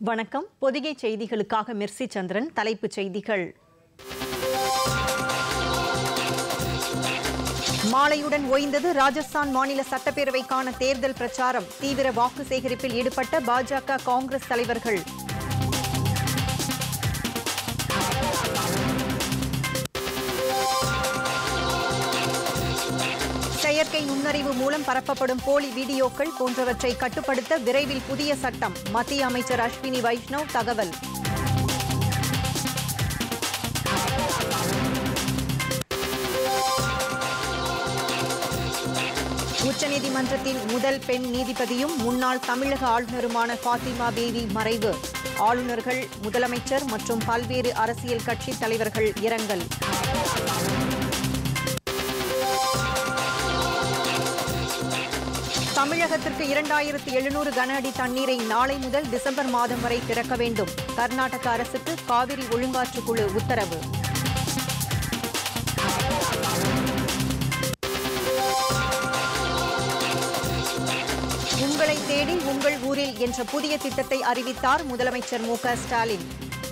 வணக்கம் பொதிகை செய்திகளுக்காக மிர்சி சந்திரன் தலைப்புச் செய்திகள் மாலையுடன் ஓய்ந்தது ராஜஸ்தான் மாநில சட்டப்பேரவைக்கான தேர்தல் பிரச்சாரம் தீவிர வாக்கு சேகரிப்பில் ஈடுபட்ட பாஜக காங்கிரஸ் தலைவர்கள் செயற்கை நுண்ணறிவு மூலம் பரப்பப்படும் போலி வீடியோக்கள் போன்றவற்றை கட்டுப்படுத்த விரைவில் புதிய சட்டம் மத்திய அமைச்சர் அஸ்வினி வைஷ்ணவ் தகவல் உச்சநீதிமன்றத்தின் முதல் பெண் நீதிபதியும் முன்னாள் தமிழக ஆளுநருமான ஃபாத்திமா பேவி மறைவு ஆளுநர்கள் முதலமைச்சர் மற்றும் பல்வேறு அரசியல் கட்சித் தலைவர்கள் இரங்கல் தமிழகத்திற்கு இரண்டாயிரத்து எழுநூறு கன அடி தண்ணீரை நாளை முதல் டிசம்பர் மாதம் வரை திறக்க வேண்டும் கர்நாடக அரசுக்கு காவிரி ஒழுங்காற்றுக் குழு உத்தரவு உங்களை தேடி உங்கள் ஊரில் என்ற புதிய திட்டத்தை அறிவித்தார் முதலமைச்சர் மு க ஸ்டாலின்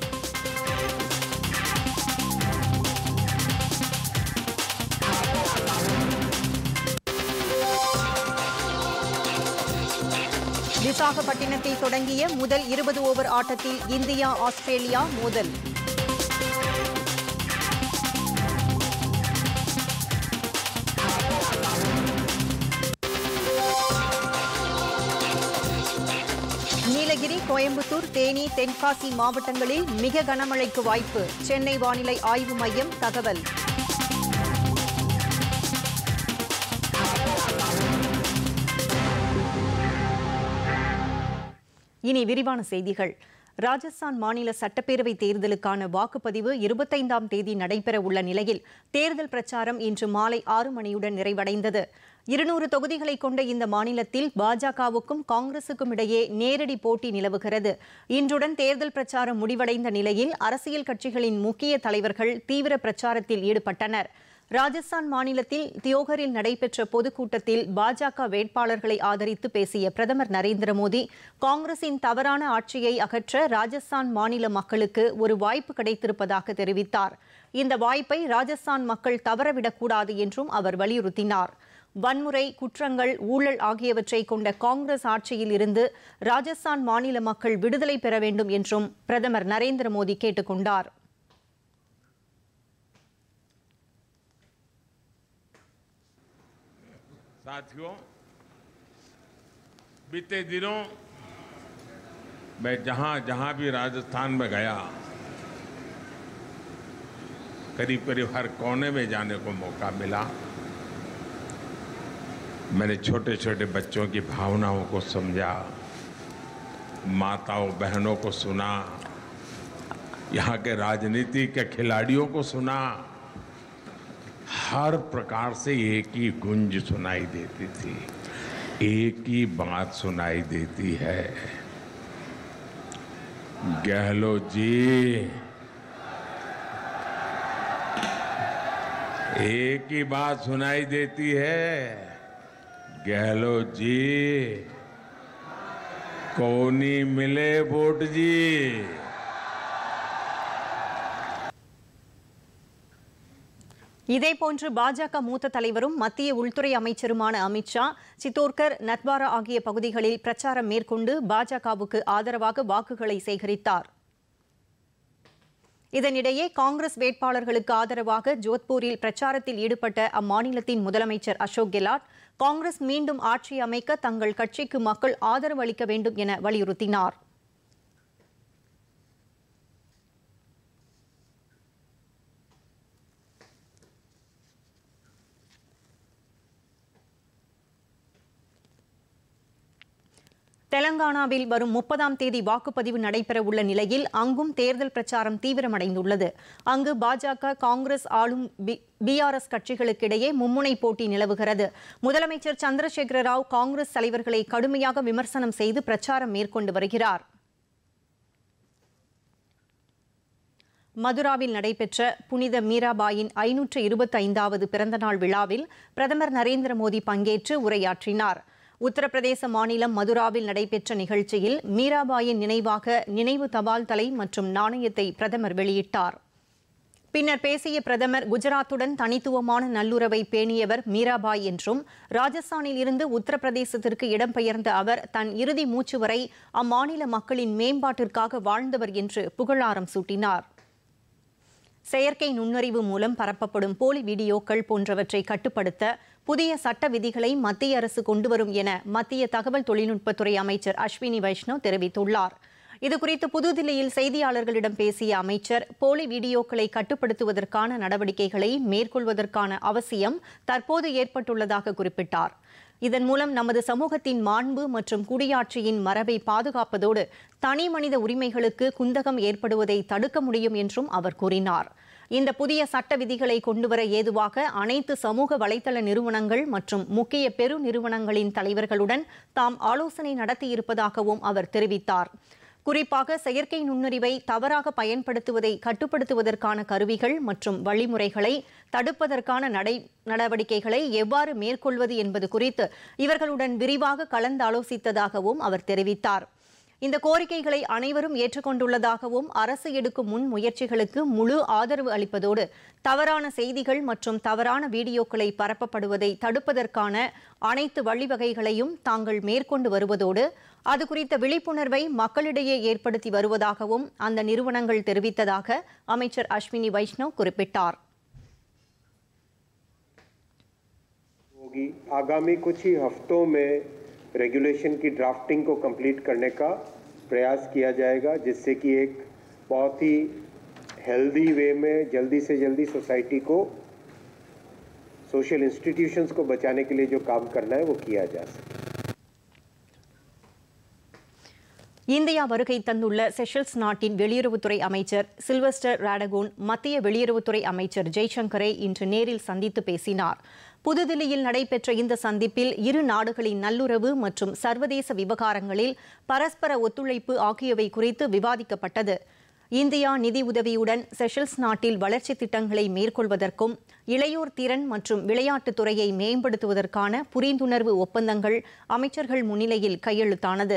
விசாகப்பட்டினத்தில் தொடங்கிய முதல் இருபது ஓவர் ஆட்டத்தில் இந்தியா ஆஸ்திரேலியா மோதல் நீலகிரி கோயம்புத்தூர் தேனி தென்காசி மாவட்டங்களில் மிக கனமழைக்கு வாய்ப்பு சென்னை வானிலை ஆய்வு மையம் தகவல் இனி விரிவான செய்திகள் ராஜஸ்தான் மாநில சட்டப்பேரவை தேர்தலுக்கான வாக்குப்பதிவு இருபத்தைந்தாம் தேதி நடைபெற உள்ள நிலையில் தேர்தல் பிரச்சாரம் இன்று மாலை ஆறு மணியுடன் நிறைவடைந்தது இருநூறு தொகுதிகளை கொண்ட இந்த மாநிலத்தில் பாஜகவுக்கும் காங்கிரசுக்கும் இடையே நேரடி போட்டி நிலவுகிறது இன்றுடன் தேர்தல் பிரச்சாரம் முடிவடைந்த நிலையில் அரசியல் கட்சிகளின் முக்கிய தலைவர்கள் தீவிர பிரச்சாரத்தில் ஈடுபட்டனர் ராஜஸ்தான் மாநிலத்தில் தியோகரில் நடைபெற்ற பொதுக்கூட்டத்தில் பாஜக வேட்பாளர்களை ஆதரித்து பேசிய பிரதமர் நரேந்திர மோடி காங்கிரசின் தவறான ஆட்சியை அகற்ற ராஜஸ்தான் மாநில மக்களுக்கு ஒரு வாய்ப்பு கிடைத்திருப்பதாக தெரிவித்தார் இந்த வாய்ப்பை ராஜஸ்தான் மக்கள் தவறவிடக்கூடாது என்றும் அவர் வலியுறுத்தினார் வன்முறை குற்றங்கள் ஊழல் ஆகியவற்றை கொண்ட காங்கிரஸ் ஆட்சியில் இருந்து ராஜஸ்தான் மாநில மக்கள் விடுதலை பெற வேண்டும் என்றும் பிரதமர் நரேந்திர மோடி கேட்டுக் கொண்டார் साथियों बीते दिनों मैं जहां जहां भी राजस्थान में गया करीब करीब हर कोने में जाने को मौका मिला मैंने छोटे छोटे बच्चों की भावनाओं को समझा माताओं बहनों को सुना यहाँ के राजनीति के खिलाड़ियों को सुना हर प्रकार से एक ही गुंज सुनाई देती थी एक ही बात सुनाई देती है गहलोत जी एक ही बात सुनाई देती है गहलोत जी कोनी मिले वोट जी இதேபோன்று பாஜக மூத்த தலைவரும் மத்திய உள்துறை அமைச்சருமான அமித்ஷா சித்தோர்கர் நத்வாரா ஆகிய பகுதிகளில் பிரச்சாரம் மேற்கொண்டு பாஜகவுக்கு ஆதரவாக வாக்குகளை சேகரித்தார் இதனிடையே காங்கிரஸ் வேட்பாளர்களுக்கு ஆதரவாக ஜோத்பூரில் பிரச்சாரத்தில் ஈடுபட்ட அம்மாநிலத்தின் முதலமைச்சர் அசோக் கெலாட் காங்கிரஸ் மீண்டும் ஆட்சி அமைக்க தங்கள் கட்சிக்கு மக்கள் ஆதரவு அளிக்க வேண்டும் என வலியுறுத்தினார் தெலங்கானாவில் வரும் முப்பதாம் தேதி வாக்குப்பதிவு நடைபெறவுள்ள நிலையில் அங்கும் தேர்தல் பிரச்சாரம் தீவிரமடைந்துள்ளது அங்கு பாஜக காங்கிரஸ் ஆளும் பிஆர்எஸ் கட்சிகளுக்கிடையே மும்முனை போட்டி நிலவுகிறது முதலமைச்சர் சந்திரசேகர ராவ் காங்கிரஸ் தலைவர்களை கடுமையாக விமர்சனம் செய்து பிரச்சாரம் மேற்கொண்டு வருகிறார் மதுராவில் நடைபெற்ற புனித மீராபாயின் ஐநூற்று இருபத்தி ஐந்தாவது பிறந்தநாள் விழாவில் பிரதமர் நரேந்திர மோடி பங்கேற்று உரையாற்றினார் உத்தரப்பிரதேச மாநிலம் மதுராவில் நடைபெற்ற நிகழ்ச்சியில் மீராபாயின் நினைவாக நினைவு தபால் தலை மற்றும் நாணயத்தை பிரதமர் வெளியிட்டார் பின்னர் பேசிய பிரதமர் குஜராத்துடன் தனித்துவமான நல்லுறவை பேணியவர் மீராபாய் என்றும் ராஜஸ்தானில் இருந்து உத்தரப்பிரதேசத்திற்கு இடம்பெயர்ந்த அவர் தன் இறுதி மூச்சு வரை அம்மாநில மக்களின் மேம்பாட்டிற்காக வாழ்ந்தவர் என்று புகழாரம் சூட்டினார் செயற்கை நுண்ணறிவு மூலம் பரப்பப்படும் போலி வீடியோக்கள் போன்றவற்றை கட்டுப்படுத்த புதிய சட்ட விதிகளை மத்திய அரசு கொண்டுவரும் என மத்திய தகவல் தொழில்நுட்பத்துறை அமைச்சர் அஸ்வினி வைஷ்ணவ் தெரிவித்துள்ளார் இதுகுறித்து புதுதில்லியில் செய்தியாளர்களிடம் பேசிய அமைச்சர் போலி வீடியோக்களை கட்டுப்படுத்துவதற்கான நடவடிக்கைகளை மேற்கொள்வதற்கான அவசியம் தற்போது ஏற்பட்டுள்ளதாக குறிப்பிட்டார் இதன் மூலம் நமது சமூகத்தின் மாண்பு மற்றும் குடியாட்சியின் மரபை பாதுகாப்பதோடு தனி மனித உரிமைகளுக்கு குந்தகம் ஏற்படுவதை தடுக்க முடியும் என்றும் அவர் கூறினார் இந்த புதிய சட்ட விதிகளை கொண்டுவர ஏதுவாக அனைத்து சமூக வலைதள நிறுவனங்கள் மற்றும் முக்கிய பெரு நிறுவனங்களின் தலைவர்களுடன் தாம் ஆலோசனை நடத்தியிருப்பதாகவும் அவர் தெரிவித்தார் குறிப்பாக செயற்கை நுண்ணறிவை தவறாக பயன்படுத்துவதை கட்டுப்படுத்துவதற்கான கருவிகள் மற்றும் வழிமுறைகளை தடுப்பதற்கான நடை நடவடிக்கைகளை எவ்வாறு மேற்கொள்வது என்பது குறித்து இவர்களுடன் விரிவாக கலந்தாலோசித்ததாகவும் அவர் தெரிவித்தார் இந்த கோரிக்கைகளை அனைவரும் ஏற்றுக்கொண்டுள்ளதாகவும் அரசு எடுக்கும் முன் முயற்சிகளுக்கு முழு ஆதரவு அளிப்பதோடு தவறான செய்திகள் மற்றும் தவறான வீடியோக்களை பரப்பப்படுவதை தடுப்பதற்கான அனைத்து வழிவகைகளையும் தாங்கள் மேற்கொண்டு வருவதோடு அது குறித்த விழிப்புணர்வை மக்களிடையே ஏற்படுத்தி வருவதாகவும் அந்த நிறுவனங்கள் தெரிவித்ததாக அமைச்சர் அஸ்வினி வைஷ்ணவ் குறிப்பிட்டார் होगी आगामी कुछ ही हफ्तों में रेगुलेशन की ड्राफ्टिंग को कंप्लीट करने का प्रयास किया जाएगा जिससे कि एक बहुत ही हेल्दी वे में जल्दी से जल्दी सोसाइटी को सोशल इंस्टीट्यूशंस को बचाने के लिए जो काम करना है वो किया जा सके இந்தியா வருகை தந்துள்ள செஷல்ஸ் நாட்டின் வெளியுறவுத்துறை அமைச்சர் சில்வஸ்டர் ராடகோன் மத்திய வெளியுறவுத்துறை அமைச்சர் ஜெய்சங்கரை இன்று நேரில் சந்தித்து பேசினார் புதுதில்லியில் நடைபெற்ற இந்த சந்திப்பில் இரு நாடுகளின் நல்லுறவு மற்றும் சர்வதேச விவகாரங்களில் பரஸ்பர ஒத்துழைப்பு ஆகியவை குறித்து விவாதிக்கப்பட்டது இந்தியா நிதி உதவியுடன் செஷல்ஸ் நாட்டில் வளர்ச்சி திட்டங்களை மேற்கொள்வதற்கும் இளையோர் திறன் மற்றும் விளையாட்டுத் துறையை மேம்படுத்துவதற்கான புரிந்துணர்வு ஒப்பந்தங்கள் அமைச்சர்கள் முன்னிலையில் கையெழுத்தானது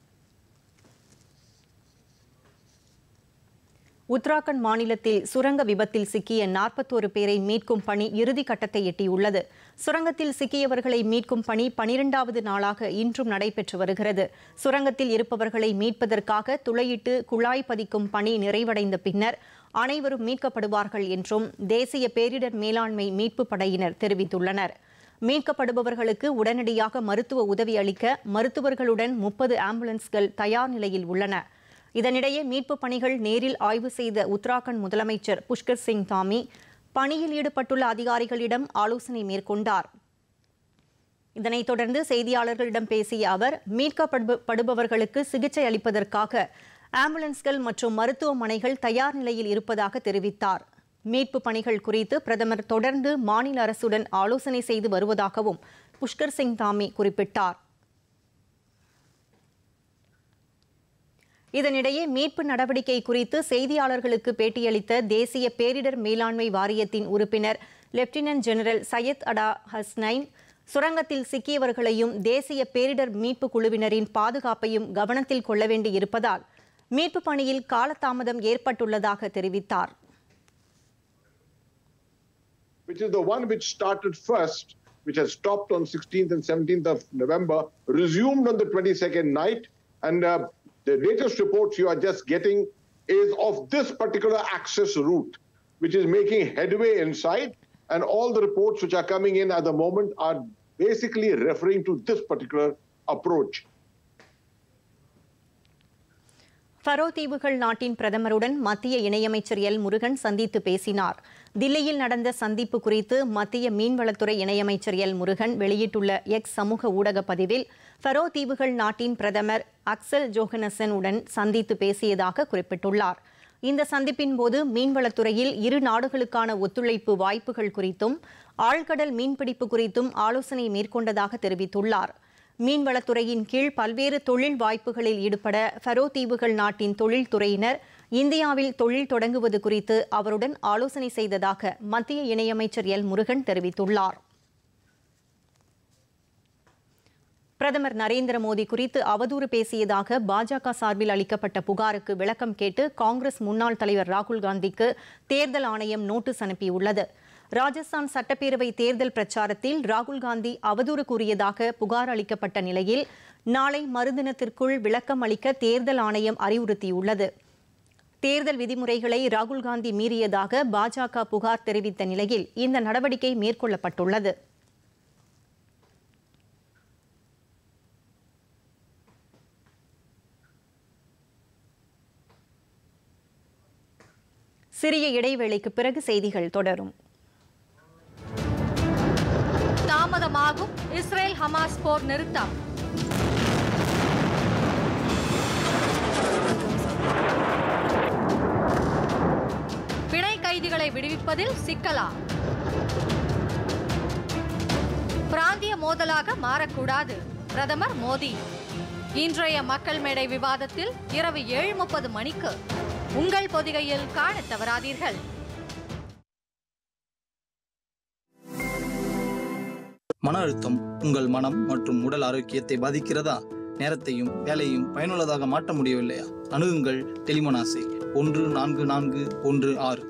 உத்தராகண்ட் மாநிலத்தில் சுரங்க விபத்தில் சிக்கிய நாற்பத்தோரு பேரை மீட்கும் பணி இறுதி கட்டத்தை எட்டியுள்ளது சுரங்கத்தில் சிக்கியவர்களை மீட்கும் பணி பனிரெண்டாவது நாளாக இன்றும் நடைபெற்று வருகிறது சுரங்கத்தில் இருப்பவர்களை மீட்பதற்காக துளையிட்டு குழாய் பதிக்கும் பணி நிறைவடைந்த பின்னர் அனைவரும் மீட்கப்படுவார்கள் என்றும் தேசிய பேரிடர் மேலாண்மை மீட்பு படையினர் தெரிவித்துள்ளனர் மீட்கப்படுபவர்களுக்கு உடனடியாக மருத்துவ உதவி அளிக்க மருத்துவர்களுடன் முப்பது ஆம்புலன்ஸ்கள் தயார் நிலையில் உள்ளன இதனிடையே மீட்புப் பணிகள் நேரில் ஆய்வு செய்த உத்தராகண்ட் முதலமைச்சர் புஷ்கர் சிங் தாமி பணியில் ஈடுபட்டுள்ள அதிகாரிகளிடம் ஆலோசனை மேற்கொண்டார் இதனைத் தொடர்ந்து செய்தியாளர்களிடம் பேசிய அவர் மீட்கப்படுபவர்களுக்கு சிகிச்சை அளிப்பதற்காக ஆம்புலன்ஸ்கள் மற்றும் மருத்துவமனைகள் தயார் நிலையில் இருப்பதாக தெரிவித்தார் மீட்பு பணிகள் குறித்து பிரதமர் தொடர்ந்து மாநில அரசுடன் ஆலோசனை செய்து வருவதாகவும் புஷ்கர் சிங் தாமி குறிப்பிட்டார் இதனிடையே மீட்பு நடவடிக்கை குறித்து செய்தியாளர்களுக்கு பேட்டியளித்த தேசிய பேரிடர் மேலாண்மை வாரியத்தின் உறுப்பினர் லெப்டினன்ட் ஜெனரல் சையத் அடா ஹஸ்னைன் சுரங்கத்தில் சிக்கியவர்களையும் தேசிய பேரிடர் மீட்பு குழுவினரின் பாதுகாப்பையும் கவனத்தில் கொள்ள வேண்டியிருப்பதால் மீட்பு பணியில் காலதாமதம் ஏற்பட்டுள்ளதாக தெரிவித்தார் which is the one which started first, which has stopped on 16th and 17th of November, resumed on the 22nd night, and uh, the latest reports you are just getting is of this particular access route, which is making headway inside, and all the reports which are coming in at the moment are basically referring to this particular approach. Faroe தீவுகள் நாட்டின் பிரதமருடன் மத்திய இணையமைச்சர் L Murugan சந்தித்து பேசினார் தில்லியில் நடந்த சந்திப்பு குறித்து மத்திய மீன்வளத்துறை இணையமைச்சர் எல் முருகன் வெளியிட்டுள்ள எக்ஸ் சமூக ஊடக பதிவில் ஃபரோ தீவுகள் நாட்டின் பிரதமர் அக்சல் ஜோகனசன் உடன் சந்தித்து பேசியதாக குறிப்பிட்டுள்ளார் இந்த சந்திப்பின் போது மீன்வளத்துறையில் இரு நாடுகளுக்கான ஒத்துழைப்பு வாய்ப்புகள் குறித்தும் ஆழ்கடல் மீன்பிடிப்பு குறித்தும் ஆலோசனை மேற்கொண்டதாக தெரிவித்துள்ளார் மீன்வளத்துறையின் கீழ் பல்வேறு தொழில் வாய்ப்புகளில் ஈடுபட ஃபரோ தீவுகள் நாட்டின் தொழில்துறையினர் இந்தியாவில் தொழில் தொடங்குவது குறித்து அவருடன் ஆலோசனை செய்ததாக மத்திய இணையமைச்சர் எல் முருகன் தெரிவித்துள்ளார் பிரதமர் நரேந்திர மோடி குறித்து அவதூறு பேசியதாக பாஜக சார்பில் அளிக்கப்பட்ட புகாருக்கு விளக்கம் கேட்டு காங்கிரஸ் முன்னாள் தலைவர் ராகுல் காந்திக்கு தேர்தல் ஆணையம் நோட்டீஸ் அனுப்பியுள்ளது ராஜஸ்தான் சட்டப்பேரவை தேர்தல் பிரச்சாரத்தில் ராகுல் காந்தி அவதூறு கூறியதாக புகார் அளிக்கப்பட்ட நிலையில் நாளை மறுதினத்திற்குள் விளக்கம் அளிக்க தேர்தல் ஆணையம் அறிவுறுத்தியுள்ளது தேர்தல் விதிமுறைகளை ராகுல் காந்தி மீறியதாக பாஜக புகார் தெரிவித்த நிலையில் இந்த நடவடிக்கை மேற்கொள்ளப்பட்டுள்ளது சிறிய இடைவேளைக்கு பிறகு செய்திகள் தொடரும் தாமதமாகும் இஸ்ரேல் ஹமாஸ் போர் நிறுத்தம் பிணை கைதிகளை விடுவிப்பதில் சிக்கலா பிராந்திய மோதலாக மாறக்கூடாது பிரதமர் மோடி இன்றைய மக்கள் மேடை விவாதத்தில் இரவு ஏழு முப்பது மணிக்கு உங்கள் பொதிகையில் காணத் தவறாதீர்கள் மன அழுத்தம் உங்கள் மனம் மற்றும் உடல் ஆரோக்கியத்தை பாதிக்கிறதா நேரத்தையும் வேலையும் பயனுள்ளதாக மாற்ற முடியவில்லையா அணுகுங்கள் டெலிமனாசை ஒன்று நான்கு நான்கு ஒன்று ஆறு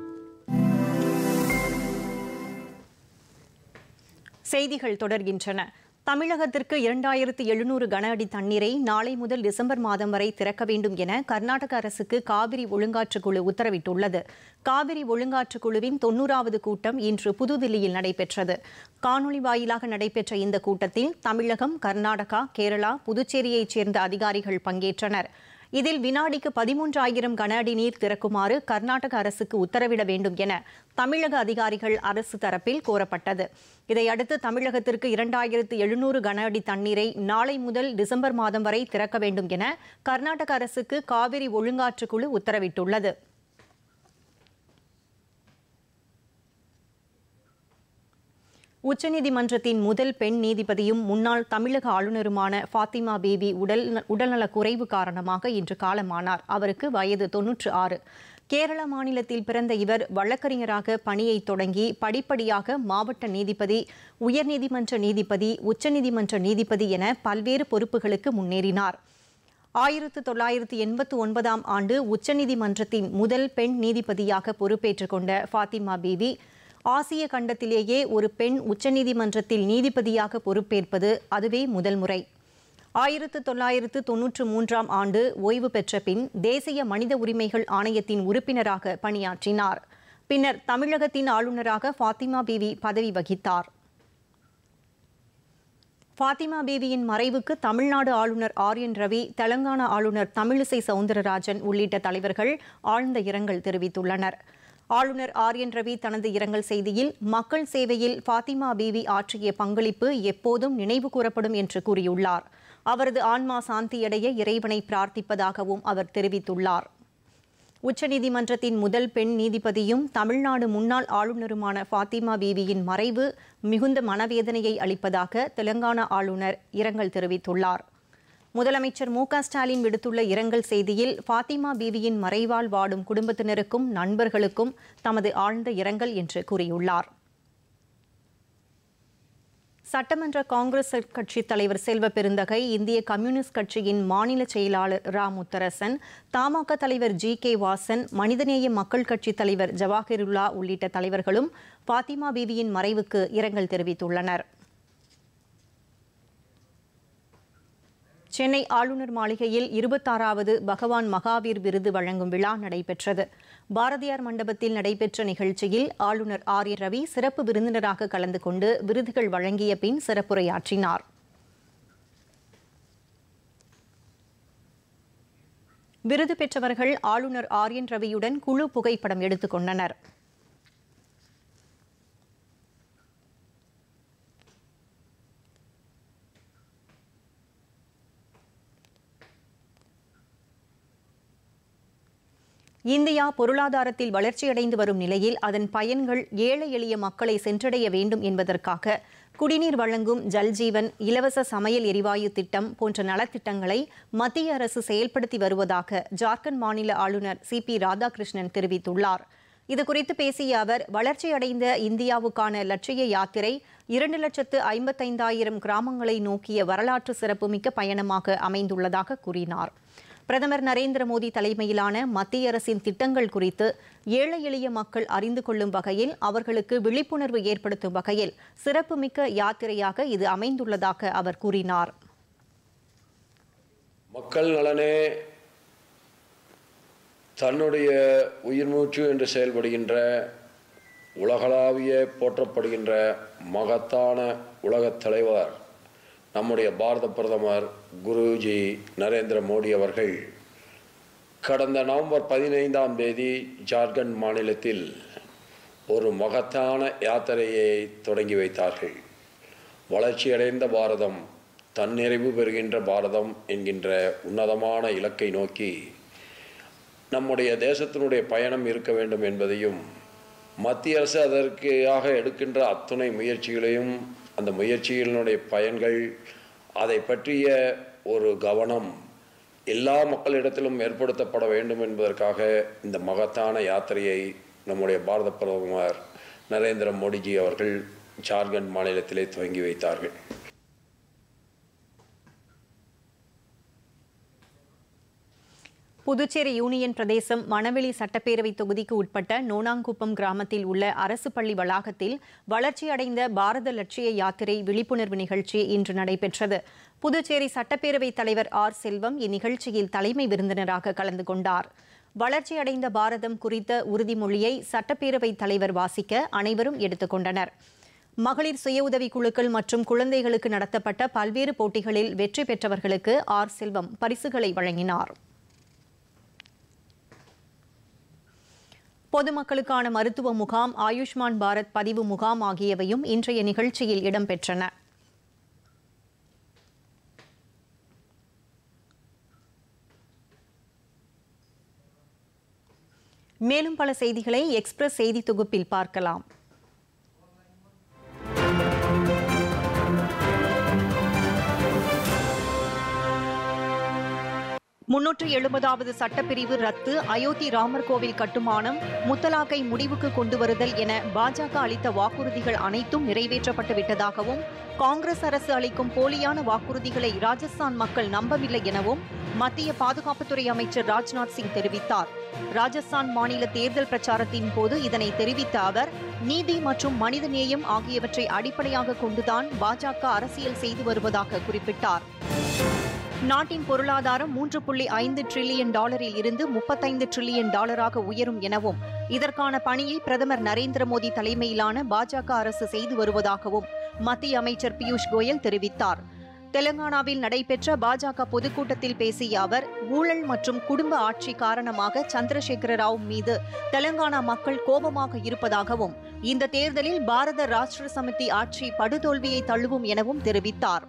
செய்திகள் தொடர்கின்றன தமிழகத்திற்கு இரண்டாயிரத்து எழுநூறு கன அடி தண்ணீரை நாளை முதல் டிசம்பர் மாதம் வரை திறக்க வேண்டும் என கர்நாடக அரசுக்கு காவிரி ஒழுங்காற்றுக் குழு உத்தரவிட்டுள்ளது காவிரி ஒழுங்காற்றுக் குழுவின் தொன்னூறாவது கூட்டம் இன்று புதுதில்லியில் நடைபெற்றது காணொலி வாயிலாக நடைபெற்ற இந்த கூட்டத்தில் தமிழகம் கர்நாடகா கேரளா புதுச்சேரியைச் சேர்ந்த அதிகாரிகள் பங்கேற்றனர் இதில் வினாடிக்கு பதிமூன்றாயிரம் கன அடி நீர் திறக்குமாறு கர்நாடக அரசுக்கு உத்தரவிட வேண்டும் என தமிழக அதிகாரிகள் அரசு தரப்பில் கோரப்பட்டது இதையடுத்து தமிழகத்திற்கு இரண்டாயிரத்து எழுநூறு கன அடி தண்ணீரை நாளை முதல் டிசம்பர் மாதம் வரை திறக்க வேண்டும் என கர்நாடக அரசுக்கு காவிரி ஒழுங்காற்றுக் குழு உத்தரவிட்டுள்ளது உச்சநீதிமன்றத்தின் முதல் பெண் நீதிபதியும் முன்னாள் தமிழக ஆளுநருமான ஃபாத்திமா பேபி உடல் உடல்நலக் குறைவு காரணமாக இன்று காலமானார் அவருக்கு வயது தொன்னூற்று ஆறு கேரள மாநிலத்தில் பிறந்த இவர் வழக்கறிஞராக பணியை தொடங்கி படிப்படியாக மாவட்ட நீதிபதி உயர்நீதிமன்ற நீதிபதி உச்சநீதிமன்ற நீதிபதி என பல்வேறு பொறுப்புகளுக்கு முன்னேறினார் ஆயிரத்து தொள்ளாயிரத்து எண்பத்து ஒன்பதாம் ஆண்டு உச்சநீதிமன்றத்தின் முதல் பெண் நீதிபதியாக பொறுப்பேற்றுக் கொண்ட ஃபாத்திமா பீவி ஆசிய கண்டத்திலேயே ஒரு பெண் உச்சநீதிமன்றத்தில் நீதிபதியாக பொறுப்பேற்பது அதுவே முதல் முறை ஆயிரத்து தொள்ளாயிரத்து தொன்னூற்று மூன்றாம் ஆண்டு ஓய்வு பெற்ற பின் தேசிய மனித உரிமைகள் ஆணையத்தின் உறுப்பினராக பணியாற்றினார் பின்னர் தமிழகத்தின் ஆளுநராக ஃபாத்திமா பீவி பதவி வகித்தார் ஃபாத்திமா பேபியின் மறைவுக்கு தமிழ்நாடு ஆளுநர் ஆர் என் ரவி தெலங்கானா ஆளுநர் தமிழிசை சவுந்தரராஜன் உள்ளிட்ட தலைவர்கள் ஆழ்ந்த இரங்கல் தெரிவித்துள்ளனர் ஆளுநர் ஆர் என் ரவி தனது இரங்கல் செய்தியில் மக்கள் சேவையில் ஃபாத்திமா பீவி ஆற்றிய பங்களிப்பு எப்போதும் நினைவு கூறப்படும் என்று கூறியுள்ளார் அவரது ஆன்மா சாந்தியடைய இறைவனை பிரார்த்திப்பதாகவும் அவர் தெரிவித்துள்ளார் உச்சநீதிமன்றத்தின் முதல் பெண் நீதிபதியும் தமிழ்நாடு முன்னாள் ஆளுநருமான ஃபாத்திமா பீவியின் மறைவு மிகுந்த மனவேதனையை அளிப்பதாக தெலங்கானா ஆளுநர் இரங்கல் தெரிவித்துள்ளார் முதலமைச்சர் மு க ஸ்டாலின் விடுத்துள்ள இரங்கல் செய்தியில் ஃபாத்திமா பீவியின் மறைவால் வாடும் குடும்பத்தினருக்கும் நண்பர்களுக்கும் தமது ஆழ்ந்த இரங்கல் என்று கூறியுள்ளார் சட்டமன்ற காங்கிரஸ் கட்சி தலைவர் செல்வ பெருந்தகை இந்திய கம்யூனிஸ்ட் கட்சியின் மாநில செயலாளர் ரா முத்தரசன் தமாக தலைவர் ஜி கே வாசன் மனிதநேய மக்கள் கட்சி தலைவர் ஜவாஹிருல்லா உள்ளிட்ட தலைவர்களும் பாத்திமா பீவியின் மறைவுக்கு இரங்கல் தெரிவித்துள்ளனர் சென்னை ஆளுநர் மாளிகையில் இருபத்தாறாவது பகவான் மகாவீர் விருது வழங்கும் விழா நடைபெற்றது பாரதியார் மண்டபத்தில் நடைபெற்ற நிகழ்ச்சியில் ஆளுநர் ஆர் என் ரவி சிறப்பு விருந்தினராக கலந்து கொண்டு விருதுகள் வழங்கிய பின் சிறப்புரையாற்றினார் விருது பெற்றவர்கள் ஆளுநர் ஆர் என் ரவியுடன் குழு புகைப்படம் எடுத்துக் கொண்டனர் இந்தியா பொருளாதாரத்தில் வளர்ச்சியடைந்து வரும் நிலையில் அதன் பயன்கள் ஏழை எளிய மக்களை சென்றடைய வேண்டும் என்பதற்காக குடிநீர் வழங்கும் ஜல்ஜீவன் இலவச சமையல் எரிவாயு திட்டம் போன்ற நலத்திட்டங்களை மத்திய அரசு செயல்படுத்தி வருவதாக ஜார்க்கண்ட் மாநில ஆளுநர் சி பி ராதாகிருஷ்ணன் தெரிவித்துள்ளார் இதுகுறித்து பேசிய அவர் வளர்ச்சியடைந்த இந்தியாவுக்கான லட்சிய யாத்திரை இரண்டு லட்சத்து ஐம்பத்தைந்தாயிரம் கிராமங்களை நோக்கிய வரலாற்று சிறப்புமிக்க பயணமாக அமைந்துள்ளதாக கூறினார் பிரதமர் நரேந்திர மோடி தலைமையிலான மத்திய அரசின் திட்டங்கள் குறித்து ஏழை எளிய மக்கள் அறிந்து கொள்ளும் வகையில் அவர்களுக்கு விழிப்புணர்வு ஏற்படுத்தும் வகையில் சிறப்புமிக்க யாத்திரையாக இது அமைந்துள்ளதாக அவர் கூறினார் மக்கள் நலனே தன்னுடைய உயிர் மூச்சு என்று செயல்படுகின்ற உலகளாவிய போற்றப்படுகின்ற மகத்தான உலகத் தலைவர் நம்முடைய பாரத பிரதமர் குருஜி நரேந்திர மோடி அவர்கள் கடந்த நவம்பர் பதினைந்தாம் தேதி ஜார்க்கண்ட் மாநிலத்தில் ஒரு மகத்தான யாத்திரையை தொடங்கி வைத்தார்கள் வளர்ச்சியடைந்த பாரதம் தன்னிறைவு பெறுகின்ற பாரதம் என்கின்ற உன்னதமான இலக்கை நோக்கி நம்முடைய தேசத்தினுடைய பயணம் இருக்க வேண்டும் என்பதையும் மத்திய அரசு அதற்காக எடுக்கின்ற அத்துணை முயற்சிகளையும் அந்த முயற்சிகளினுடைய பயன்கள் அதை பற்றிய ஒரு கவனம் எல்லா மக்களிடத்திலும் ஏற்படுத்தப்பட வேண்டும் என்பதற்காக இந்த மகத்தான யாத்திரையை நம்முடைய பாரத பிரதமர் நரேந்திர மோடிஜி அவர்கள் ஜார்க்கண்ட் மாநிலத்திலே துவங்கி வைத்தார்கள் புதுச்சேரி யூனியன் பிரதேசம் மணவெளி சட்டப்பேரவை தொகுதிக்கு உட்பட்ட நோனாங்குப்பம் கிராமத்தில் உள்ள அரசு பள்ளி வளாகத்தில் வளர்ச்சியடைந்த பாரத லட்சிய யாத்திரை விழிப்புணர்வு நிகழ்ச்சி இன்று நடைபெற்றது புதுச்சேரி சட்டப்பேரவைத் தலைவர் ஆர் செல்வம் இந்நிகழ்ச்சியில் தலைமை விருந்தினராக கலந்து கொண்டார் வளர்ச்சியடைந்த பாரதம் குறித்த உறுதிமொழியை சட்டப்பேரவைத் தலைவர் வாசிக்க அனைவரும் எடுத்துக்கொண்டனர் மகளிர் சுய உதவிக் குழுக்கள் மற்றும் குழந்தைகளுக்கு நடத்தப்பட்ட பல்வேறு போட்டிகளில் வெற்றி பெற்றவர்களுக்கு ஆர் செல்வம் பரிசுகளை வழங்கினார் பொதுமக்களுக்கான மருத்துவ முகாம் ஆயுஷ்மான் பாரத் பதிவு முகாம் ஆகியவையும் இன்றைய நிகழ்ச்சியில் இடம்பெற்றன மேலும் பல செய்திகளை எக்ஸ்பிரஸ் செய்தி தொகுப்பில் பார்க்கலாம் முன்னூற்று எழுபதாவது சட்டப்பிரிவு ரத்து அயோத்தி ராமர் கோவில் கட்டுமானம் முத்தலாக்கை முடிவுக்கு கொண்டு வருதல் என பாஜக அளித்த வாக்குறுதிகள் அனைத்தும் நிறைவேற்றப்பட்டு விட்டதாகவும் காங்கிரஸ் அரசு அளிக்கும் போலியான வாக்குறுதிகளை ராஜஸ்தான் மக்கள் நம்பவில்லை எனவும் மத்திய பாதுகாப்புத்துறை அமைச்சர் ராஜ்நாத் சிங் தெரிவித்தார் ராஜஸ்தான் மாநில தேர்தல் பிரச்சாரத்தின் போது இதனை தெரிவித்த அவர் நீதி மற்றும் மனிதநேயம் ஆகியவற்றை அடிப்படையாக கொண்டுதான் பாஜக அரசியல் செய்து வருவதாக குறிப்பிட்டார் நாட்டின் பொருளாதாரம் மூன்று புள்ளி ஐந்து டிரில்லியன் டாலரில் இருந்து முப்பத்தைந்து டிரில்லியன் டாலராக உயரும் எனவும் இதற்கான பணியை பிரதமர் நரேந்திர மோடி தலைமையிலான பாஜக அரசு செய்து வருவதாகவும் மத்திய அமைச்சர் பியூஷ் கோயல் தெரிவித்தார் தெலங்கானாவில் நடைபெற்ற பாஜக பொதுக்கூட்டத்தில் பேசிய அவர் ஊழல் மற்றும் குடும்ப ஆட்சி காரணமாக சந்திரசேகர ராவ் மீது தெலங்கானா மக்கள் கோபமாக இருப்பதாகவும் இந்த தேர்தலில் பாரத ராஷ்டிர சமிதி ஆட்சி படுதோல்வியை தழுவும் எனவும் தெரிவித்தார்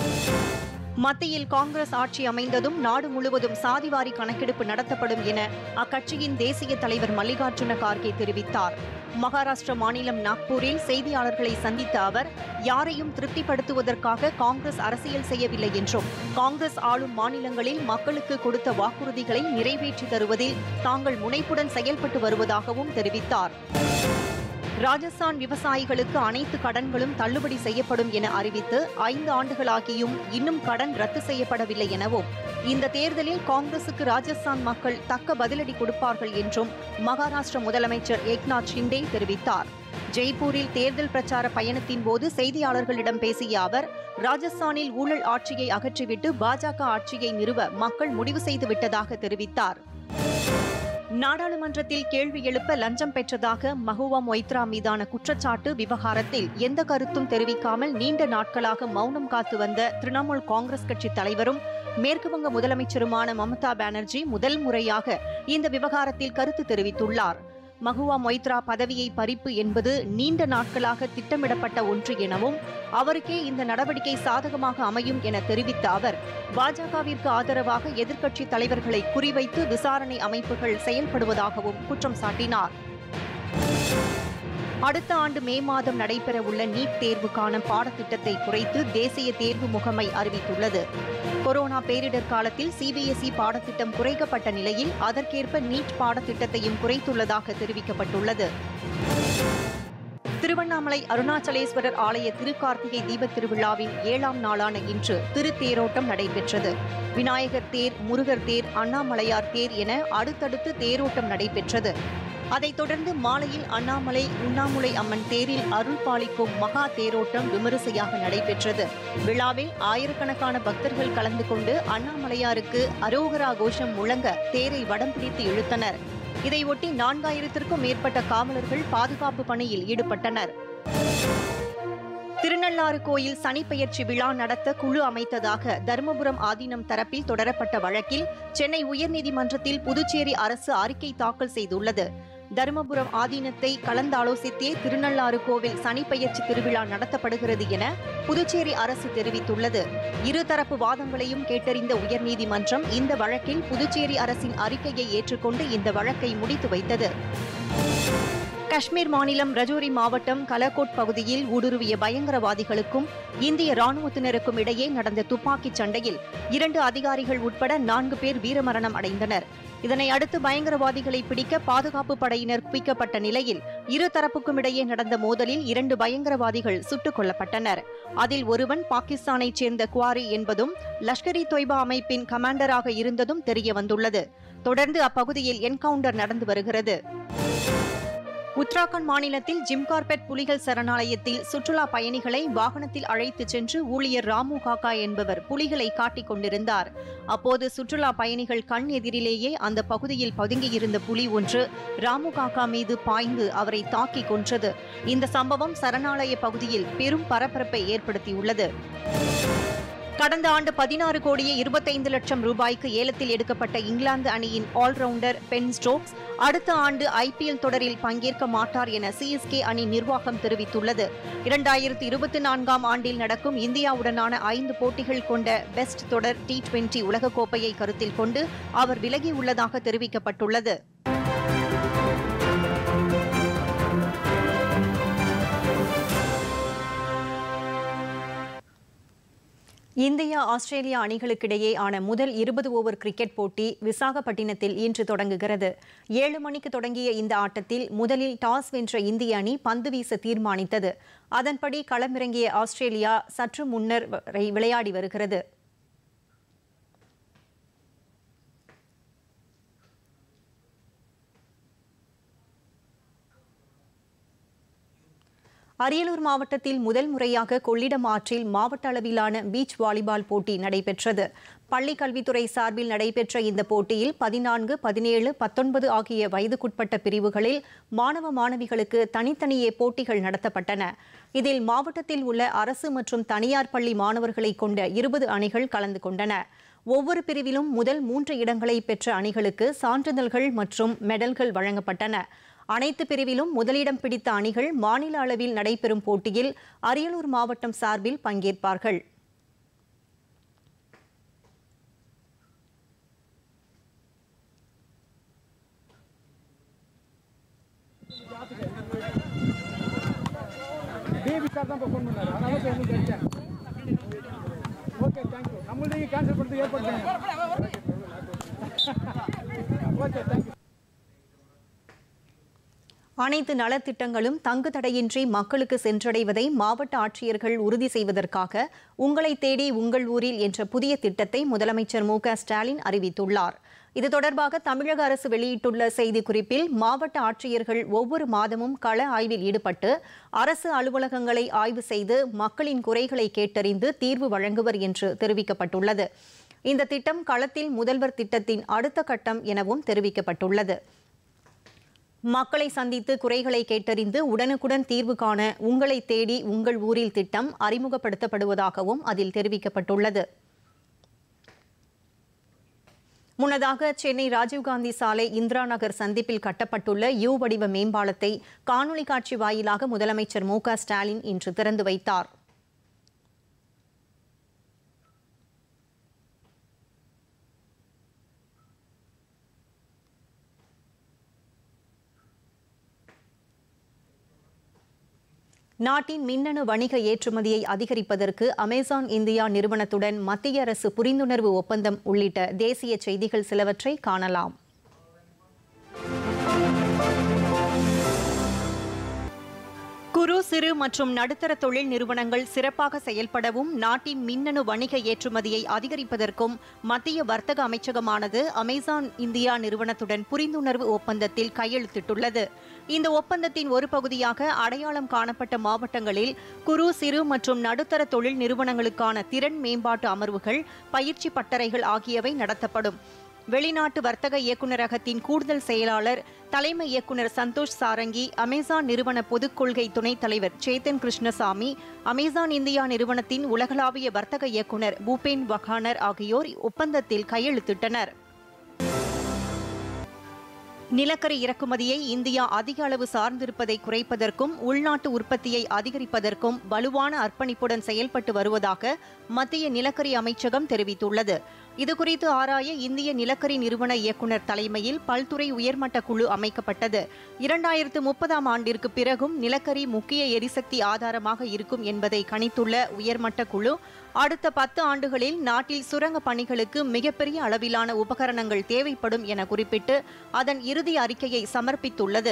மத்தியில் காங்கிரஸ் ஆட்சி அமைந்ததும் நாடு முழுவதும் சாதிவாரி கணக்கெடுப்பு நடத்தப்படும் என அக்கட்சியின் தேசிய தலைவர் மல்லிகார்ஜுன கார்கே தெரிவித்தார் மகாராஷ்டிர மாநிலம் நாக்பூரில் செய்தியாளர்களை சந்தித்த அவர் யாரையும் திருப்திப்படுத்துவதற்காக காங்கிரஸ் அரசியல் செய்யவில்லை என்றும் காங்கிரஸ் ஆளும் மாநிலங்களில் மக்களுக்கு கொடுத்த வாக்குறுதிகளை நிறைவேற்றி தருவதில் தாங்கள் முனைப்புடன் செயல்பட்டு வருவதாகவும் தெரிவித்தார் ராஜஸ்தான் விவசாயிகளுக்கு அனைத்து கடன்களும் தள்ளுபடி செய்யப்படும் என அறிவித்து ஐந்து ஆண்டுகளாகியும் இன்னும் கடன் ரத்து செய்யப்படவில்லை எனவும் இந்த தேர்தலில் காங்கிரசுக்கு ராஜஸ்தான் மக்கள் தக்க பதிலடி கொடுப்பார்கள் என்றும் மகாராஷ்டிர முதலமைச்சர் ஏக்நாத் ஷிண்டே தெரிவித்தார் ஜெய்ப்பூரில் தேர்தல் பிரச்சார பயணத்தின் போது செய்தியாளர்களிடம் பேசிய அவர் ராஜஸ்தானில் ஊழல் ஆட்சியை அகற்றிவிட்டு பாஜக ஆட்சியை நிறுவ மக்கள் முடிவு செய்து விட்டதாக தெரிவித்தார் நாடாளுமன்றத்தில் கேள்வி எழுப்ப லஞ்சம் பெற்றதாக மஹுவா மொய்த்ரா மீதான குற்றச்சாட்டு விவகாரத்தில் எந்த கருத்தும் தெரிவிக்காமல் நீண்ட நாட்களாக மௌனம் காத்து வந்த திரிணாமுல் காங்கிரஸ் கட்சி தலைவரும் மேற்குவங்க முதலமைச்சருமான மமதா பானர்ஜி முதல் முறையாக இந்த விவகாரத்தில் கருத்து தெரிவித்துள்ளார் மகுவா மொய்த்ரா பதவியை பறிப்பு என்பது நீண்ட நாட்களாக திட்டமிடப்பட்ட ஒன்று எனவும் அவருக்கே இந்த நடவடிக்கை சாதகமாக அமையும் என தெரிவித்த அவர் பாஜகவிற்கு ஆதரவாக எதிர்க்கட்சி தலைவர்களை குறிவைத்து விசாரணை அமைப்புகள் செயல்படுவதாகவும் குற்றம் சாட்டினார் அடுத்த ஆண்டு மே மாதம் நடைபெறவுள்ள நீட் தேர்வுக்கான பாடத்திட்டத்தை குறைத்து தேசிய தேர்வு முகமை அறிவித்துள்ளது கொரோனா பேரிடர் காலத்தில் சிபிஎஸ்இ பாடத்திட்டம் குறைக்கப்பட்ட நிலையில் அதற்கேற்ப நீட் பாடத்திட்டத்தையும் குறைத்துள்ளதாக தெரிவிக்கப்பட்டுள்ளது திருவண்ணாமலை அருணாச்சலேஸ்வரர் ஆலய திருக்கார்த்திகை தீபத் திருவிழாவின் ஏழாம் நாளான இன்று திருத்தேரோட்டம் நடைபெற்றது விநாயகர் தேர் முருகர் தேர் அண்ணாமலையார் தேர் என அடுத்தடுத்து தேரோட்டம் நடைபெற்றது அதைத் தொடர்ந்து மாலையில் அண்ணாமலை உண்ணாமுலை அம்மன் தேரில் அருள் பாலிக்கும் மகா தேரோட்டம் விமரிசையாக நடைபெற்றது விழாவில் ஆயிரக்கணக்கான பக்தர்கள் கலந்து கொண்டு அண்ணாமலையாருக்கு அரோகரா கோஷம் முழங்க தேரை வடம் பிடித்து இழுத்தனர் இதையொட்டி நான்காயிரத்திற்கும் மேற்பட்ட காவலர்கள் பாதுகாப்பு பணியில் ஈடுபட்டனர் திருநள்ளாறு கோயில் சனிப்பெயர்ச்சி விழா நடத்த குழு அமைத்ததாக தருமபுரம் ஆதீனம் தரப்பில் தொடரப்பட்ட வழக்கில் சென்னை உயர்நீதிமன்றத்தில் புதுச்சேரி அரசு அறிக்கை தாக்கல் செய்துள்ளது தருமபுரம் ஆதீனத்தை கலந்தாலோசித்தே திருநள்ளாறு கோவில் சனிப்பெயர்ச்சி திருவிழா நடத்தப்படுகிறது என புதுச்சேரி அரசு தெரிவித்துள்ளது இருதரப்பு வாதங்களையும் கேட்டறிந்த உயர்நீதிமன்றம் இந்த வழக்கில் புதுச்சேரி அரசின் அறிக்கையை ஏற்றுக்கொண்டு இந்த வழக்கை முடித்து வைத்தது காஷ்மீர் மாநிலம் ரஜோரி மாவட்டம் கலகோட் பகுதியில் ஊடுருவிய பயங்கரவாதிகளுக்கும் இந்திய ராணுவத்தினருக்கும் இடையே நடந்த துப்பாக்கிச் சண்டையில் இரண்டு அதிகாரிகள் உட்பட நான்கு பேர் வீரமரணம் அடைந்தனர் இதனை அடுத்து பயங்கரவாதிகளை பிடிக்க பாதுகாப்பு படையினர் குவிக்கப்பட்ட நிலையில் இரு தரப்புக்கும் இடையே நடந்த மோதலில் இரண்டு பயங்கரவாதிகள் சுட்டுக் கொல்லப்பட்டனர் அதில் ஒருவன் பாகிஸ்தானைச் சேர்ந்த குவாரி என்பதும் லஷ்கர் இ தொய்பா அமைப்பின் கமாண்டராக இருந்ததும் தெரியவந்துள்ளது தொடர்ந்து அப்பகுதியில் என்கவுண்டர் நடந்து வருகிறது உத்தராகண்ட் மாநிலத்தில் ஜிம் கார்பெட் புலிகள் சரணாலயத்தில் சுற்றுலா பயணிகளை வாகனத்தில் அழைத்துச் சென்று ஊழியர் ராமு காக்கா என்பவர் புலிகளை காட்டிக் கொண்டிருந்தார் அப்போது சுற்றுலா பயணிகள் கண் எதிரிலேயே அந்த பகுதியில் பதுங்கியிருந்த புலி ஒன்று ராமு காக்கா மீது பாய்ந்து அவரை தாக்கி கொன்றது இந்த சம்பவம் சரணாலய பகுதியில் பெரும் பரபரப்பை ஏற்படுத்தியுள்ளது கடந்த ஆண்டு பதினாறு கோடியே இருபத்தைந்து லட்சம் ரூபாய்க்கு ஏலத்தில் எடுக்கப்பட்ட இங்கிலாந்து அணியின் ஆல்ரவுண்டர் பென் ஸ்டோக்ஸ் அடுத்த ஆண்டு ஐபிஎல் தொடரில் பங்கேற்க மாட்டார் என சிஎஸ்கே அணி நிர்வாகம் தெரிவித்துள்ளது இரண்டாயிரத்து இருபத்தி நான்காம் ஆண்டில் நடக்கும் இந்தியாவுடனான ஐந்து போட்டிகள் கொண்ட பெஸ்ட் தொடர் டி டுவெண்டி உலகக்கோப்பையை கருத்தில் கொண்டு அவர் விலகியுள்ளதாக தெரிவிக்கப்பட்டுள்ளது இந்தியா ஆஸ்திரேலியா அணிகளுக்கிடையே ஆன முதல் இருபது ஓவர் கிரிக்கெட் போட்டி விசாகப்பட்டினத்தில் இன்று தொடங்குகிறது ஏழு மணிக்கு தொடங்கிய இந்த ஆட்டத்தில் முதலில் டாஸ் வென்ற இந்திய அணி பந்து வீச தீர்மானித்தது அதன்படி களமிறங்கிய ஆஸ்திரேலியா சற்று முன்னர் வரை விளையாடி வருகிறது அரியலூர் மாவட்டத்தில் முதல் முறையாக கொள்ளிடம் ஆற்றில் மாவட்ட அளவிலான பீச் வாலிபால் போட்டி நடைபெற்றது பள்ளிக் கல்வித்துறை சார்பில் நடைபெற்ற இந்த போட்டியில் பதினான்கு பதினேழு பத்தொன்பது ஆகிய வயதுக்குட்பட்ட பிரிவுகளில் மாணவ மாணவிகளுக்கு தனித்தனியே போட்டிகள் நடத்தப்பட்டன இதில் மாவட்டத்தில் உள்ள அரசு மற்றும் தனியார் பள்ளி மாணவர்களை கொண்ட இருபது அணிகள் கலந்து கொண்டன ஒவ்வொரு பிரிவிலும் முதல் மூன்று இடங்களை பெற்ற அணிகளுக்கு சான்றிதழ்கள் மற்றும் மெடல்கள் வழங்கப்பட்டன அனைத்து பிரிவிலும் முதலிடம் பிடித்த அணிகள் மாநில அளவில் நடைபெறும் போட்டியில் அரியலூர் மாவட்டம் சார்பில் பங்கேற்பார்கள் டிபி சார் தான் இப்போ ஃபோன் பண்ணாரு அதனால தான் உங்களுக்கு அடிச்சேன் ஓகே தேங்க்யூ நம்மள்டையும் கேன்சல் பண்ணுறது ஏற்பாடு ஓகே தேங்க்யூ அனைத்து நலத்திட்டங்களும் தங்கு தடையின்றி மக்களுக்கு சென்றடைவதை மாவட்ட ஆட்சியர்கள் உறுதி செய்வதற்காக உங்களை தேடி உங்கள் ஊரில் என்ற புதிய திட்டத்தை முதலமைச்சர் மு க ஸ்டாலின் அறிவித்துள்ளார் இது தொடர்பாக தமிழக அரசு வெளியிட்டுள்ள செய்திக்குறிப்பில் மாவட்ட ஆட்சியர்கள் ஒவ்வொரு மாதமும் கள ஆய்வில் ஈடுபட்டு அரசு அலுவலகங்களை ஆய்வு செய்து மக்களின் குறைகளை கேட்டறிந்து தீர்வு வழங்குவர் என்று தெரிவிக்கப்பட்டுள்ளது இந்த திட்டம் களத்தில் முதல்வர் திட்டத்தின் அடுத்த கட்டம் எனவும் தெரிவிக்கப்பட்டுள்ளது மக்களை சந்தித்து குறைகளை கேட்டறிந்து உடனுக்குடன் தீர்வு காண உங்களை தேடி உங்கள் ஊரில் திட்டம் அறிமுகப்படுத்தப்படுவதாகவும் அதில் தெரிவிக்கப்பட்டுள்ளது முன்னதாக சென்னை ராஜீவ்காந்தி சாலை இந்திரா நகர் சந்திப்பில் கட்டப்பட்டுள்ள யூ வடிவ மேம்பாலத்தை காணொலி காட்சி வாயிலாக முதலமைச்சர் மு க ஸ்டாலின் இன்று திறந்து வைத்தார் நாட்டின் மின்னணு வணிக ஏற்றுமதியை அதிகரிப்பதற்கு அமேசான் இந்தியா நிறுவனத்துடன் மத்திய அரசு புரிந்துணர்வு ஒப்பந்தம் உள்ளிட்ட தேசிய செய்திகள் சிலவற்றை காணலாம் குறு சிறு மற்றும் நடுத்தர தொழில் நிறுவனங்கள் சிறப்பாக செயல்படவும் நாட்டின் மின்னணு வணிக ஏற்றுமதியை அதிகரிப்பதற்கும் மத்திய வர்த்தக அமைச்சகமானது அமேசான் இந்தியா நிறுவனத்துடன் புரிந்துணர்வு ஒப்பந்தத்தில் கையெழுத்திட்டுள்ளது இந்த ஒப்பந்தத்தின் ஒரு பகுதியாக அடையாளம் காணப்பட்ட மாவட்டங்களில் குறு சிறு மற்றும் நடுத்தர தொழில் நிறுவனங்களுக்கான திறன் மேம்பாட்டு அமர்வுகள் பயிற்சி பட்டறைகள் ஆகியவை நடத்தப்படும் வெளிநாட்டு வர்த்தக இயக்குநரகத்தின் கூடுதல் செயலாளர் தலைமை இயக்குநர் சந்தோஷ் சாரங்கி அமேசான் நிறுவன பொதுக் கொள்கை துணைத் தலைவர் சேத்தன் கிருஷ்ணசாமி அமேசான் இந்தியா நிறுவனத்தின் உலகளாவிய வர்த்தக இயக்குநர் பூபேன் வகானர் ஆகியோர் ஒப்பந்தத்தில் கையெழுத்திட்டனர் நிலக்கரி இறக்குமதியை இந்தியா அதிக அளவு சார்ந்திருப்பதை குறைப்பதற்கும் உள்நாட்டு உற்பத்தியை அதிகரிப்பதற்கும் வலுவான அர்ப்பணிப்புடன் செயல்பட்டு வருவதாக மத்திய நிலக்கரி அமைச்சகம் தெரிவித்துள்ளது இதுகுறித்து ஆராய இந்திய நிலக்கரி நிறுவன இயக்குநர் தலைமையில் பல்துறை உயர்மட்ட குழு அமைக்கப்பட்டது இரண்டாயிரத்து முப்பதாம் ஆண்டிற்கு பிறகும் நிலக்கரி முக்கிய எரிசக்தி ஆதாரமாக இருக்கும் என்பதை கணித்துள்ள உயர்மட்ட குழு அடுத்த பத்து ஆண்டுகளில் நாட்டில் சுரங்க பணிகளுக்கு மிகப்பெரிய அளவிலான உபகரணங்கள் தேவைப்படும் என குறிப்பிட்டு அதன் இறுதி அறிக்கையை சமர்ப்பித்துள்ளது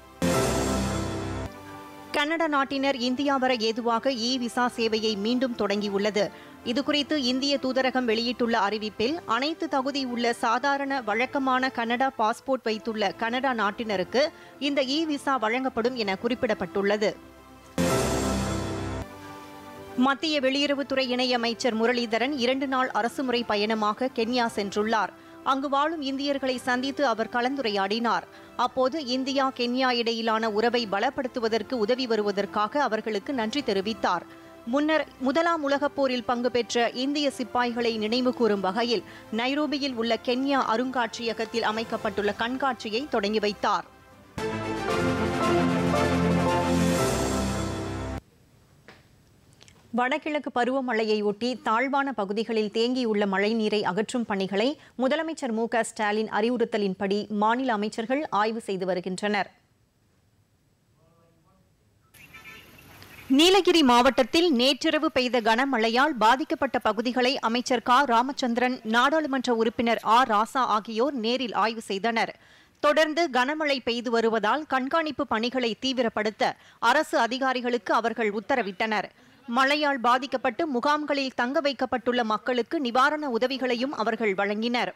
கனடா நாட்டினர் இந்தியா வர ஏதுவாக இ விசா சேவையை மீண்டும் தொடங்கியுள்ளது இதுகுறித்து இந்திய தூதரகம் வெளியிட்டுள்ள அறிவிப்பில் அனைத்து தகுதி உள்ள சாதாரண வழக்கமான கனடா பாஸ்போர்ட் வைத்துள்ள கனடா நாட்டினருக்கு இந்த இ விசா வழங்கப்படும் என குறிப்பிடப்பட்டுள்ளது மத்திய வெளியுறவுத்துறை இணையமைச்சர் முரளிதரன் இரண்டு நாள் அரசுமுறை பயணமாக கென்யா சென்றுள்ளார் அங்கு வாழும் இந்தியர்களை சந்தித்து அவர் கலந்துரையாடினார் அப்போது இந்தியா கென்யா இடையிலான உறவை பலப்படுத்துவதற்கு உதவி வருவதற்காக அவர்களுக்கு நன்றி தெரிவித்தார் முன்னர் முதலாம் உலகப் போரில் பங்கு பெற்ற இந்திய சிப்பாய்களை நினைவு கூறும் வகையில் நைரோபியில் உள்ள கென்யா அருங்காட்சியகத்தில் அமைக்கப்பட்டுள்ள கண்காட்சியை தொடங்கி வைத்தார் வடகிழக்கு பருவமழையையொட்டி தாழ்வான பகுதிகளில் தேங்கியுள்ள மழைநீரை அகற்றும் பணிகளை முதலமைச்சர் மு க ஸ்டாலின் அறிவுறுத்தலின்படி மாநில அமைச்சர்கள் ஆய்வு செய்து வருகின்றனர் நீலகிரி மாவட்டத்தில் நேற்றிரவு பெய்த கனமழையால் பாதிக்கப்பட்ட பகுதிகளை அமைச்சர் க ராமச்சந்திரன் நாடாளுமன்ற உறுப்பினர் ஆர் ராசா ஆகியோர் நேரில் ஆய்வு செய்தனர் தொடர்ந்து கனமழை பெய்து வருவதால் கண்காணிப்பு பணிகளை தீவிரப்படுத்த அரசு அதிகாரிகளுக்கு அவர்கள் உத்தரவிட்டனர் மழையால் பாதிக்கப்பட்டு முகாம்களில் தங்க வைக்கப்பட்டுள்ள மக்களுக்கு நிவாரண உதவிகளையும் அவர்கள் வழங்கினர்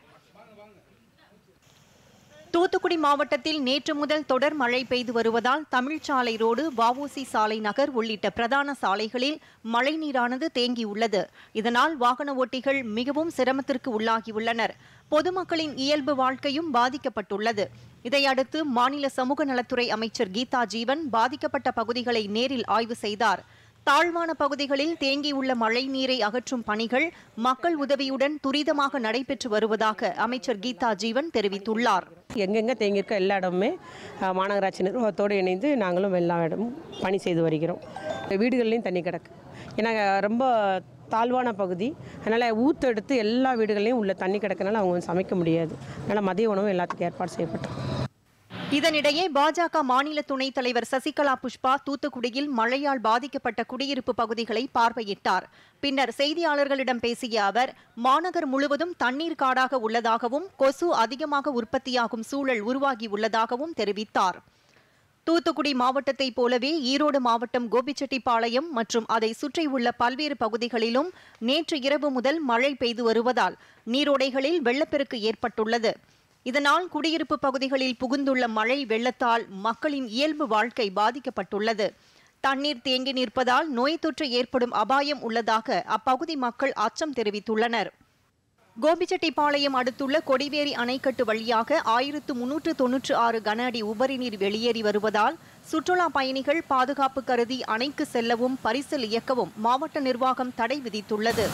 தூத்துக்குடி மாவட்டத்தில் நேற்று முதல் தொடர் மழை பெய்து வருவதால் தமிழ்ச்சாலை ரோடு வஉசி சாலை நகர் உள்ளிட்ட பிரதான சாலைகளில் மழைநீரானது தேங்கியுள்ளது இதனால் வாகன ஓட்டிகள் மிகவும் சிரமத்திற்கு உள்ளாகியுள்ளனர் பொதுமக்களின் இயல்பு வாழ்க்கையும் பாதிக்கப்பட்டுள்ளது இதையடுத்து மாநில சமூக நலத்துறை அமைச்சர் கீதா ஜீவன் பாதிக்கப்பட்ட பகுதிகளை நேரில் ஆய்வு செய்தார் தாழ்வான பகுதிகளில் தேங்கியுள்ள மழை நீரை அகற்றும் பணிகள் மக்கள் உதவியுடன் துரிதமாக நடைபெற்று வருவதாக அமைச்சர் கீதா ஜீவன் தெரிவித்துள்ளார் எங்கெங்கே தேங்கியிருக்க எல்லா இடமுமே அஹ், மாநகராட்சி நிர்வாகத்தோடு இணைந்து நாங்களும் எல்லா இடமும் பணி செய்து வருகிறோம் வீடுகள்லையும் தண்ணி கிடக்கு ஏன்னா ரொம்ப தாழ்வான பகுதி அதனால் ஊத்தெடுத்து எல்லா வீடுகள்லையும் உள்ள தண்ணி கிடக்கனால அவங்க வந்து சமைக்க முடியாது அதனால் மதிய உணவு எல்லாத்துக்கும் ஏற்பாடு செய்யப்பட்டோம் இதனிடையே பாஜக மாநில துணைத் தலைவர் சசிகலா புஷ்பா தூத்துக்குடியில் மழையால் பாதிக்கப்பட்ட குடியிருப்பு பகுதிகளை பார்வையிட்டார் பின்னர் செய்தியாளர்களிடம் பேசிய அவர் மாநகர் முழுவதும் தண்ணீர் காடாக உள்ளதாகவும் கொசு அதிகமாக உற்பத்தியாகும் சூழல் உருவாகி உள்ளதாகவும் தெரிவித்தார் தூத்துக்குடி மாவட்டத்தைப் போலவே ஈரோடு மாவட்டம் கோபிச்செட்டிப்பாளையம் மற்றும் அதை சுற்றியுள்ள பல்வேறு பகுதிகளிலும் நேற்று இரவு முதல் மழை பெய்து வருவதால் நீரோடைகளில் வெள்ளப்பெருக்கு ஏற்பட்டுள்ளது இதனால் குடியிருப்பு பகுதிகளில் புகுந்துள்ள மழை வெள்ளத்தால் மக்களின் இயல்பு வாழ்க்கை பாதிக்கப்பட்டுள்ளது தண்ணீர் தேங்கி நிற்பதால் நோய் தொற்று ஏற்படும் அபாயம் உள்ளதாக அப்பகுதி மக்கள் அச்சம் தெரிவித்துள்ளனர் கோபிச்செட்டிப்பாளையம் அடுத்துள்ள கொடிவேரி அணைக்கட்டு வழியாக ஆயிரத்து முன்னூற்று தொன்னூற்று ஆறு கன அடி உபரி நீர் வெளியேறி வருவதால் சுற்றுலா பயணிகள் பாதுகாப்பு கருதி அணைக்கு செல்லவும் பரிசல் இயக்கவும் மாவட்ட நிர்வாகம் தடை விதித்துள்ளது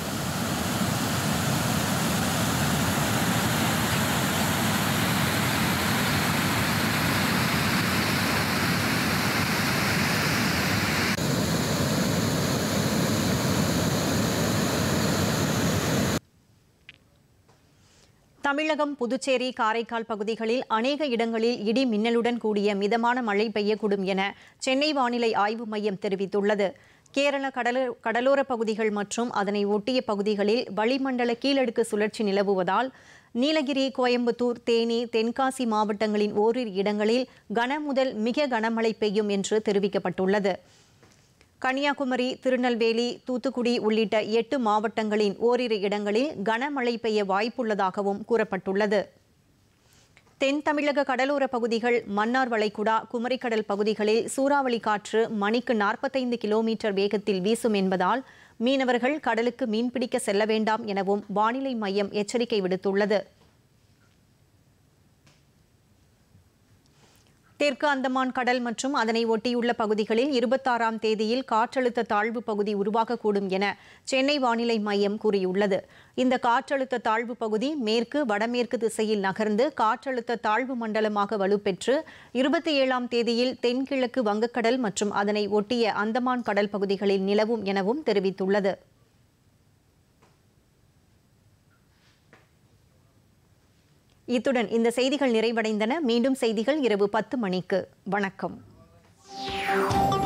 தமிழகம் புதுச்சேரி காரைக்கால் பகுதிகளில் அநேக இடங்களில் இடி மின்னலுடன் கூடிய மிதமான மழை பெய்யக்கூடும் என சென்னை வானிலை ஆய்வு மையம் தெரிவித்துள்ளது கேரள கடலோ கடலோர பகுதிகள் மற்றும் அதனை ஒட்டிய பகுதிகளில் வளிமண்டல கீழடுக்கு சுழற்சி நிலவுவதால் நீலகிரி கோயம்புத்தூர் தேனி தென்காசி மாவட்டங்களின் ஓரிரு இடங்களில் கன முதல் மிக கனமழை பெய்யும் என்று தெரிவிக்கப்பட்டுள்ளது கன்னியாகுமரி திருநெல்வேலி தூத்துக்குடி உள்ளிட்ட எட்டு மாவட்டங்களின் ஓரிரு இடங்களில் கனமழை பெய்ய வாய்ப்புள்ளதாகவும் கூறப்பட்டுள்ளது தென் தமிழக கடலோர பகுதிகள் மன்னார் வளைகுடா குமரிக்கடல் பகுதிகளில் சூறாவளி காற்று மணிக்கு நாற்பத்தைந்து கிலோமீட்டர் வேகத்தில் வீசும் என்பதால் மீனவர்கள் கடலுக்கு மீன்பிடிக்க செல்ல வேண்டாம் எனவும் வானிலை மையம் எச்சரிக்கை விடுத்துள்ளது தெற்கு அந்தமான் கடல் மற்றும் அதனை ஒட்டியுள்ள பகுதிகளில் இருபத்தாறாம் தேதியில் காற்றழுத்த தாழ்வு பகுதி உருவாகக்கூடும் என சென்னை வானிலை மையம் கூறியுள்ளது இந்த காற்றழுத்த தாழ்வு பகுதி மேற்கு வடமேற்கு திசையில் நகர்ந்து காற்றழுத்த தாழ்வு மண்டலமாக வலுப்பெற்று இருபத்தி ஏழாம் தேதியில் தென்கிழக்கு வங்கக்கடல் மற்றும் அதனை ஒட்டிய அந்தமான் கடல் பகுதிகளில் நிலவும் எனவும் தெரிவித்துள்ளது இத்துடன் இந்த செய்திகள் நிறைவடைந்தன மீண்டும் செய்திகள் இரவு பத்து மணிக்கு வணக்கம்